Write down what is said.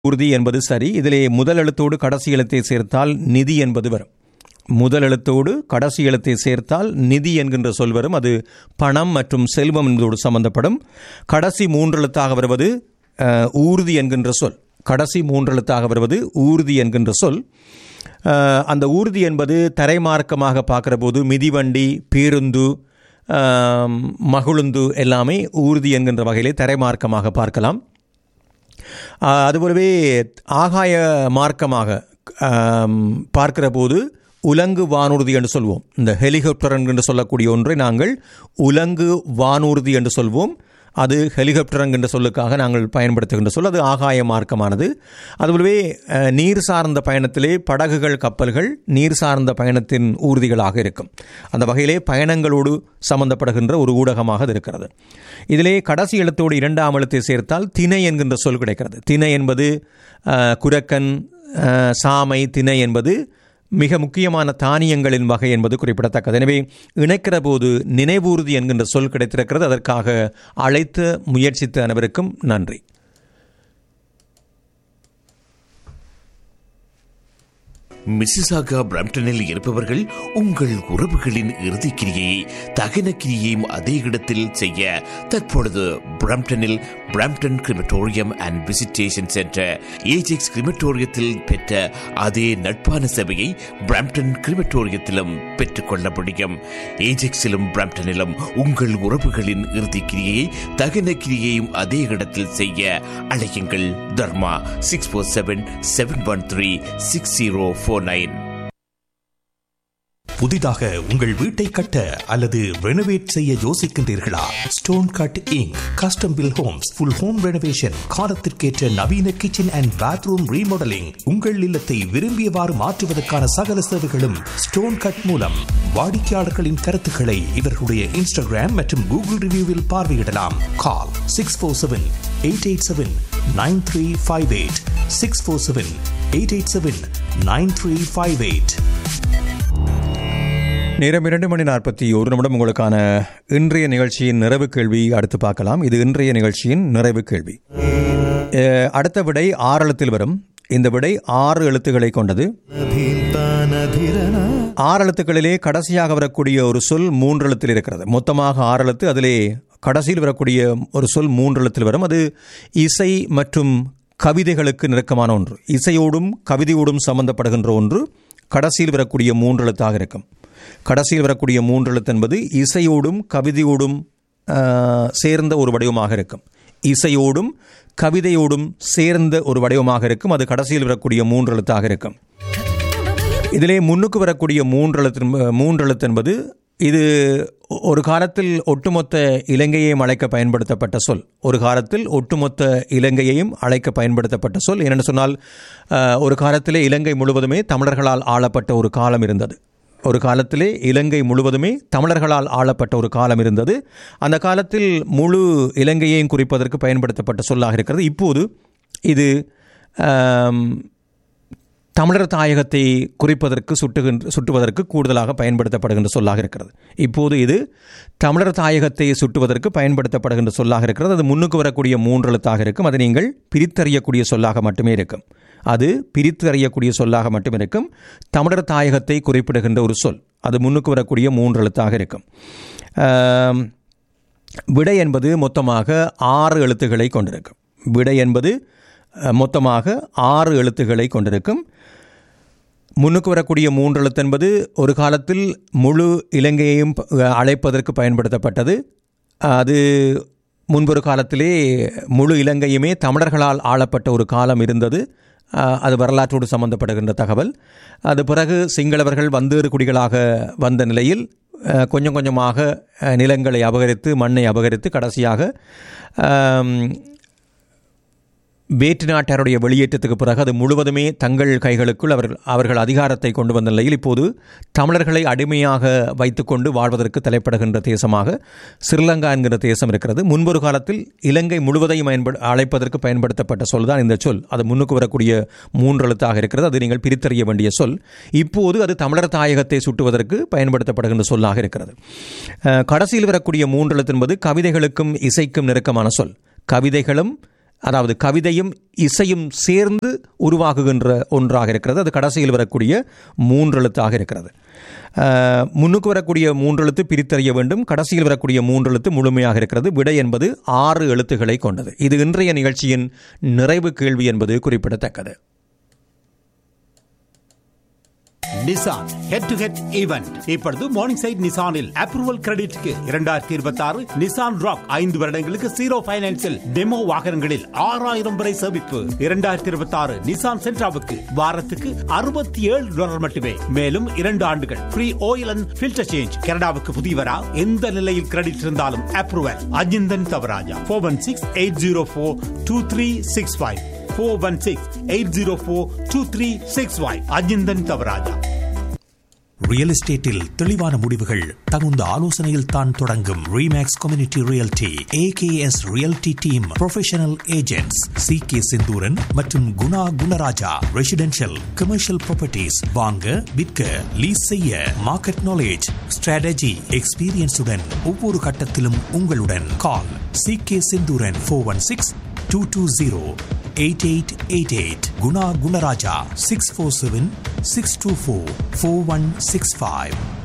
உறுதி என்பது சரி இதிலே முதல் எழுத்தோடு கடைசி எழுத்தை சேர்த்தால் நிதி என்பது வரும் முதல் எழுத்தோடு கடைசி எழுத்தை சேர்த்தால் நிதி என்கின்ற சொல் வரும் அது பணம் மற்றும் செல்வம் என்பதோடு சம்பந்தப்படும் கடைசி மூன்று எழுத்தாக வருவது அஹ், ஊர்தி என்கின்ற சொல் கடைசி மூன்று எழுத்தாக வருவது ஊர்தி என்கின்ற சொல் அஹ், அந்த ஊர்தி என்பது தரைமார்க்கமாக பார்க்கிற போது மிதிவண்டி பேருந்து ஆம், மகுழுந்து எல்லாமே ஊர்தி என்கின்ற வகையிலே தரைமார்க்கமாக பார்க்கலாம் ஆஹ், அதுபோலவே ஆகாய மார்க்கமாக ஆம், பார்க்கிற போது உலங்கு வானூர்தி என்று சொல்வோம் இந்த ஹெலிகாப்டர் என்று சொல்லக்கூடிய ஒன்றை நாங்கள் உலங்கு வானூர்தி என்று சொல்வோம் அது ஹெலிகாப்டர் என்கின்ற சொல்லுக்காக நாங்கள் பயன்படுத்துகின்ற சொல் அது ஆகாய மார்க்கமானது அதுபோலவே அஹ், நீர் சார்ந்த பயணத்திலே படகுகள் கப்பல்கள் நீர் சார்ந்த பயணத்தின் ஊர்திகளாக இருக்கும் அந்த வகையிலே பயணங்களோடு சம்பந்தப்படுகின்ற ஒரு ஊடகமாக அது இருக்கிறது இதிலே கடைசி எழுத்தோடு இரண்டாம் எழுத்தை சேர்த்தால் திணை என்கின்ற சொல் கிடைக்கிறது திணை என்பது அஹ், குரக்கன் அஹ், சாமை திணை என்பது மிக முக்கியமான தானியங்களின் வகை என்பது குறிப்பிடத்தக்கது எனவே இணைக்கிற போது நினைவூர்தி என்கின்ற சொல் கிடைத்திருக்கிறது அதற்காக அழைத்து முயற்சித்த அனைவருக்கும் நன்றி மிசிசாகா பிரம்டனில் இருப்பவர்கள் உங்கள் உறவுகளின் இறுதிக்கிரியை தகன கிரியையும் அதே இடத்தில் செய்ய தற்பொழுது பிரம்டனில் Brampton crematorium and visitation centre Ajax கிரிமட்டோரியத்தில் பெற்ற அதே நட்பான சேவையை பிரம்டன் கிரிமட்டோரியத்திலும் பெற்றுக்கொள்ள முடியும் ஏஜெக்ஸிலும் பிரம்டனிலும் உங்கள் உறவுகளின் இறுதிக்கிரியை தகன கிரியையும் அதே இடத்தில் செய்ய அழையுங்கள் Dharma six four seven seven one three six zero four nine புதிதாக உங்கள் வீட்டை கட்ட அல்லது ரெனோவேட் செய்ய யோசிக்கின்றீர்களா stone cut Inc custom built homes full home renovation காலத்திற்கேற்ற நவீன கிச்சன் அண்ட் பாத்ரூம் ரீமாடலிங் உங்கள் இல்லத்தை விரும்பியவாறு மாற்றுவதற்கான சகல சேவைகளும் ஸ்டோன் கட் மூலம் வாடிக்கையாளர்களின் கருத்துக்களை இவர்களுடைய இன்ஸ்டாகிராம் மற்றும் கூகுள் ரிவ்யூவில் பார்வையிடலாம் call six four seven eight eight seven nine three five eight six four seven eight eight seven nine three five eight நேரம் இரண்டு மணி நாற்பத்தி ஒரு நிமிடம் உங்களுக்கான இன்றைய நிகழ்ச்சியின் நிறைவு கேள்வி அடுத்து பார்க்கலாம் இது இன்றைய நிகழ்ச்சியின் நிறைவு கேள்வி அஹ், அடுத்த விடை ஆறு எழுத்தில் வரும் இந்த விடை ஆறு எழுத்துக்களை கொண்டது ஆறு எழுத்துக்களிலே கடைசியாக வரக்கூடிய ஒரு சொல் மூன்று எழுத்தில் இருக்கிறது மொத்தமாக ஆறு எழுத்து அதிலே கடைசியில் வரக்கூடிய ஒரு சொல் மூன்று எழுத்தில் வரும் அது இசை மற்றும் கவிதைகளுக்கு நெருக்கமான ஒன்று இசையோடும் கவிதையோடும் சம்பந்தப்படுகின்ற ஒன்று கடைசியில் வரக்கூடிய மூன்று எழுத்தாக இருக்கும் கடைசியில் வரக்கூடிய மூன்று எழுத்து என்பது இசையோடும் கவிதையோடும் ஆஹ், சேர்ந்த ஒரு வடிவமாக இருக்கும் இசையோடும் கவிதையோடும் சேர்ந்த ஒரு வடிவமாக இருக்கும் அது கடைசியில் வரக்கூடிய மூன்று எழுத்தாக இருக்கும் இதிலே முன்னுக்கு வரக்கூடிய மூன்று எழுத்து மூன்று எழுத்து என்பது இது ஒரு காலத்தில் ஒட்டுமொத்த இலங்கையையும் அழைக்க பயன்படுத்தப்பட்ட சொல் ஒரு காலத்தில் ஒட்டுமொத்த இலங்கையையும் அழைக்க பயன்படுத்தப்பட்ட சொல் என்னென்னு சொன்னால் அஹ், ஒரு காலத்திலே இலங்கை முழுவதுமே தமிழர்களால் ஆளப்பட்ட ஒரு காலம் இருந்தது ஒரு காலத்திலே இலங்கை முழுவதுமே தமிழர்களால் ஆளப்பட்ட ஒரு காலம் இருந்தது அந்த காலத்தில் முழு இலங்கையையும் குறிப்பதற்கு பயன்படுத்தப்பட்ட சொல்லாக இருக்கிறது இப்போது இது ஆம், தமிழர் தாயகத்தை குறிப்பதற்கு சுட்டுகின்ற சுட்டுவதற்கு கூடுதலாக பயன்படுத்தப்படுகின்ற சொல்லாக இருக்கிறது இப்போது இது தமிழர் தாயகத்தை சுட்டுவதற்கு பயன்படுத்தப்படுகின்ற சொல்லாக இருக்கிறது அது முன்னுக்கு வரக்கூடிய மூன்று எழுத்தாக இருக்கும் அது நீங்கள் பிரித்தறியக்கூடிய சொல்லாக மட்டுமே இருக்கும் அது பிரித்து அறியக்கூடிய சொல்லாக மட்டும் இருக்கும் தமிழர் தாயகத்தை குறிப்பிடுகின்ற ஒரு சொல் அது முன்னுக்கு வரக்கூடிய மூன்று எழுத்தாக இருக்கும் ஆம், விடை என்பது மொத்தமாக ஆறு எழுத்துக்களை கொண்டிருக்கும் விடை என்பது அஹ், மொத்தமாக ஆறு எழுத்துக்களை கொண்டிருக்கும் முன்னுக்கு வரக்கூடிய மூன்று எழுத்து என்பது ஒரு காலத்தில் முழு இலங்கையையும் ப- அழைப்பதற்கு பயன்படுத்தப்பட்டது அது முன்பொரு காலத்திலே முழு இலங்கையுமே தமிழர்களால் ஆளப்பட்ட ஒரு காலம் இருந்தது அஹ், அது வரலாற்றோடு சம்பந்தப்படுகின்ற தகவல் அது பிறகு சிங்களவர்கள் வந்தேறு குடிகளாக வந்த நிலையில் அஹ், கொஞ்சம் கொஞ்சமாக அஹ், நிலங்களை அபகரித்து மண்ணை அபகரித்து கடைசியாக ஆம், வேற்று நாட்டாருடைய வெளியேற்றத்துக்கு பிறகு அது முழுவதுமே தங்கள் கைகளுக்குள் அவர்கள் அவர்கள் அதிகாரத்தை கொண்டு வந்த நிலையில் இப்போது தமிழர்களை அடிமையாக வைத்துக்கொண்டு வாழ்வதற்கு தலைப்படுகின்ற தேசமாக ஸ்ரீலங்கா என்கிற தேசம் இருக்கிறது முன்பொரு காலத்தில் இலங்கை முழுவதையும் பயன்படு அழைப்பதற்கு பயன்படுத்தப்பட்ட சொல் தான் இந்த சொல் அது முன்னுக்கு வரக்கூடிய மூன்று எழுத்தாக இருக்கிறது அது நீங்கள் பிரித்தறிய வேண்டிய சொல் இப்போது அது தமிழர் தாயகத்தை சுட்டுவதற்கு பயன்படுத்தப்படுகின்ற சொல்லாக இருக்கிறது அஹ், கடைசியில் வரக்கூடிய மூன்று எழுத்து என்பது கவிதைகளுக்கும் இசைக்கும் நெருக்கமான சொல் கவிதைகளும் அதாவது கவிதையும் இசையும் சேர்ந்து உருவாகுகின்ற ஒன்றாக இருக்கிறது அது கடைசியில் வரக்கூடிய மூன்றெழுத்தாக இருக்கிறது அஹ், முன்னுக்கு வரக்கூடிய மூன்றெழுத்து பிரித்தறிய வேண்டும் கடைசியில் வரக்கூடிய மூன்றெழுத்து முழுமையாக இருக்கிறது விடை என்பது ஆறு எழுத்துக்களை கொண்டது இது இன்றைய நிகழ்ச்சியின் நிறைவு கேள்வி என்பது குறிப்பிடத்தக்கது Nissan head to head event இப்பொழுது மார்னிங் சைட் நிசானில் அப்ரூவல் கிரெடிட்க்கு இரண்டாயிரத்தி இருபத்தி ஆறு நிசான் ராக் ஐந்து வருடங்களுக்கு ஜீரோ பைனான்சில் டெமோ வாகனங்களில் ஆறாயிரம் வரை சேமிப்பு இரண்டாயிரத்தி இருபத்தி ஆறு நிசான் சென்ட்ராவுக்கு வாரத்துக்கு அறுபத்தி ஏழு டாலர் மட்டுமே மேலும் இரண்டு ஆண்டுகள் free oil and filter change கனடாவுக்கு புதியவரா எந்த நிலையில் கிரெடிட் இருந்தாலும் approval Ajinthan Thavaraja four one six eight zero four two three six five four one six eight zero four two three six five Ajinthan Thavaraja real எஸ்டேட்டில் தெளிவான முடிவுகள் தகுந்த ஆலோசனையில் தான் தொடங்கும் Remax community realty AKS realty team professional agents C K Senthooran மற்றும் Guna Gunaraja residential commercial properties வாங்க விற்க லீஸ் செய்ய மார்க்கெட் நாலேஜ் ஸ்ட்ராட்டஜி எக்ஸ்பீரியன்ஸுடன் ஒவ்வொரு கட்டத்திலும் உங்களுடன் call C K Senthooran four one six two two zero eight eight eight eight Guna Gunaraja six four seven six two four four one six five